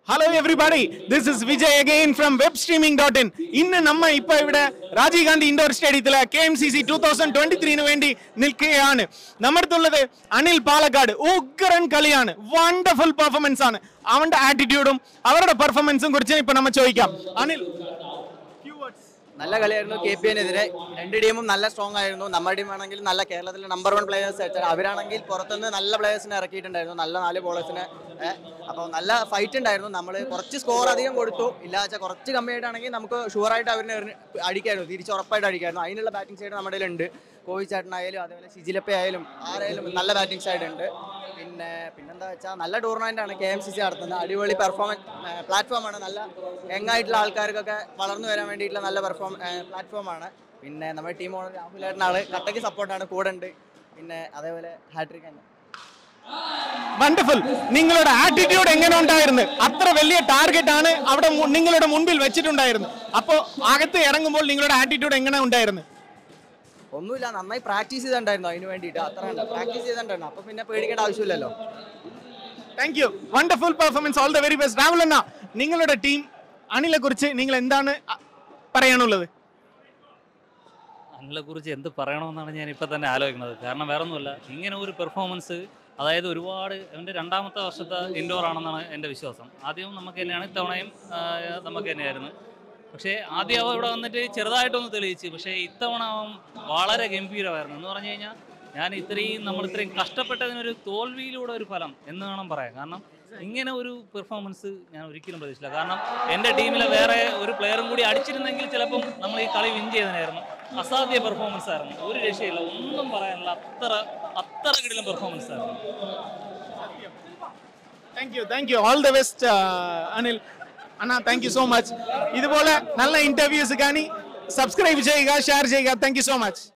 hello everybody this is Vijay again from web streaming dot in ഇന്ന് നമ്മ ഇപ്പൊ ഇവിടെ രാജീവ് ഗാന്ധി ഇൻഡോർ സ്റ്റേഡിയത്തിലെ K M C C two thousand twenty ത്രീന് വേണ്ടി നിൽക്കുകയാണ് നമ്മുടെ അടുത്തുള്ളത് അനിൽ പാലക്കാട് ഉഗ്രൻ കളിയാണ് വണ്ടർഫുൾ പെർഫോമൻസ് ആണ് അവന്റെ ആറ്റിറ്റ്യൂഡും അവരുടെ പെർഫോമൻസും കുറിച്ച് ഇപ്പൊ നമ്മ ചോദിക്കാം അനിൽ നല്ല കളിയായിരുന്നു കെ പി എനെതിരെ രണ്ട് ടീമും നല്ല സ്ട്രോങ് ആയിരുന്നു നമ്മുടെ ടീം ആണെങ്കിൽ നല്ല കേരളത്തിലെ നമ്പർ വൺ പ്ലേയേഴ്സ് വെച്ചാൽ അവരാണെങ്കിൽ പുറത്തുനിന്ന് നല്ല പ്ലേയേഴ്സിനെ ഇറക്കിയിട്ടുണ്ടായിരുന്നു നല്ല നാല് ബോളേഴ്സിനെ അപ്പോൾ നല്ല ഫൈറ്റ് ഉണ്ടായിരുന്നു നമ്മൾ കുറച്ച് സ്കോർ അധികം കൊടുത്തു ഇല്ലാച്ച കുറച്ച് കമ്മിയായിട്ടാണെങ്കിൽ നമുക്ക് ഷുവറായിട്ട് അവരിനെ എറിഞ്ഞ് അടിക്കായിരുന്നു തിരിച്ച് ഉറപ്പായിട്ട് അടിക്കായിരുന്നു അതിനുള്ള ബാറ്റിംഗ് സൈഡ് നമ്മുടെ കയ്യിലുണ്ട് കോവിഡ് ചേട്ടനായാലും അതേപോലെ ശിജിലപ്പ ആയാലും ആരായാലും നല്ല ബാറ്റിംഗ് സൈഡ് ഉണ്ട് പിന്നെ പിന്നെന്താ വെച്ചാൽ നല്ല ടൂർണമെന്റ് ആണ് കെ എം സി സി നടത്തുന്നത് അടിപൊളി പെർഫോമൻസ് പ്ലാറ്റ്ഫോമാണ് നല്ല യങ് ആയിട്ടുള്ള ആൾക്കാർക്കൊക്കെ വളർന്നു വരാൻ വേണ്ടിയിട്ടുള്ള നല്ല പെർഫോം പ്ലാറ്റ്ഫോമാണ് പിന്നെ നമ്മുടെ ടീം ഓണർ രാഹുലേട്ടൻ ആള് കട്ടയ്ക്ക് സപ്പോർട്ടാണ് കൂടെ ഉണ്ട് പിന്നെ അതേപോലെ ഹാട്രിക് തന്നെ വണ്ടർഫുൾ നിങ്ങളുടെ ആറ്റിറ്റ്യൂഡ് എങ്ങനെ ഉണ്ടായിരുന്നു അത്ര വലിയ ടാർഗറ്റ് ആണ് അവിടെ മു- നിങ്ങളുടെ മുൻപിൽ വെച്ചിട്ടുണ്ടായിരുന്നു അപ്പോ അകത്ത് ഇറങ്ങുമ്പോൾ നിങ്ങളുടെ ആറ്റിറ്റ്യൂഡ് എങ്ങനെ ഉണ്ടായിരുന്നു ഒന്നുമില്ല നന്നായി പ്രാക്ടീസ് ചെയ്തിട്ടുണ്ടായിരുന്നു അതിന് വേണ്ടിയിട്ട് അത്ര പ്രാക്ടീസ് ചെയ്തിട്ടുണ്ടായിരുന്നു അപ്പൊ പിന്നെ പേടിക്കേണ്ട ആവശ്യമില്ലല്ലോ thank you wonderful performance all the very best Rahul അണ്ണ നിങ്ങളുടെ ടീം അനിലെ കുറിച്ച് നിങ്ങൾ എന്താണ് അ- പറയാനുള്ളത് അനിലെ കുറിച്ച് എന്ത് പറയണമെന്നാണ് ഞാൻ ഇപ്പം തന്നെ ആലോചിക്കുന്നത് കാരണം വേറെ ഒന്നുമില്ല ഇങ്ങനെ ഒരു പെർഫോമൻസ് അതായത് ഒരുപാട് എൻ്റെ രണ്ടാമത്തെ വർഷത്തെ ഇൻഡോർ ആണെന്നാണ് എൻ്റെ വിശ്വാസം ആദ്യം നമുക്ക് തന്നെയാണ് ഇത്തവണയും ആ, നമുക്ക് തന്നെയായിരുന്നു പക്ഷേ ആദ്യം അവ ഇവിടെ വന്നിട്ട് ചെറുതായിട്ടൊന്ന് തെളിയിച്ച് പക്ഷേ ഇത്തവണ അവൻ വളരെ ഗംഭീരമായിരുന്നു എന്ന് പറഞ്ഞു കഴിഞ്ഞാൽ ഞാൻ ഇത്രയും നമ്മൾ ഇത്രയും കഷ്ടപ്പെട്ടതിനൊരു തോൽവിയിലൂടെ ഒരു ഫലം എന്ന് വേണം പറയാൻ കാരണം ഇങ്ങനെ ഒരു പെർഫോമൻസ് ഞാൻ ഒരിക്കലും പ്രതീക്ഷിച്ചില്ല കാരണം എൻ്റെ ടീമിലെ വേറെ ഒരു പ്ലെയറും കൂടി അടിച്ചിരുന്നെങ്കിൽ ചിലപ്പം നമ്മൾ ഈ കളി വിൻ ചെയ്തതിനായിരുന്നു അസാധ്യ പെർഫോമൻസ് ആയിരുന്നു ഒരു രക്ഷയില്ല ഒന്നും പറയാനില്ല അത്ര അത്ര കിടിലം പെർഫോമൻസ് ആയിരുന്നു thank you thank you all the best Anil അണ്ണ താങ്ക് യു സോ മച്ച് ഇതുപോലെ നല്ല ഇന്റർവ്യൂസ് കാണി സബ്സ്ക്രൈബ് ചെയ്യുക ഷെയർ ചെയ്യുക താങ്ക് യു സോ മച്ച്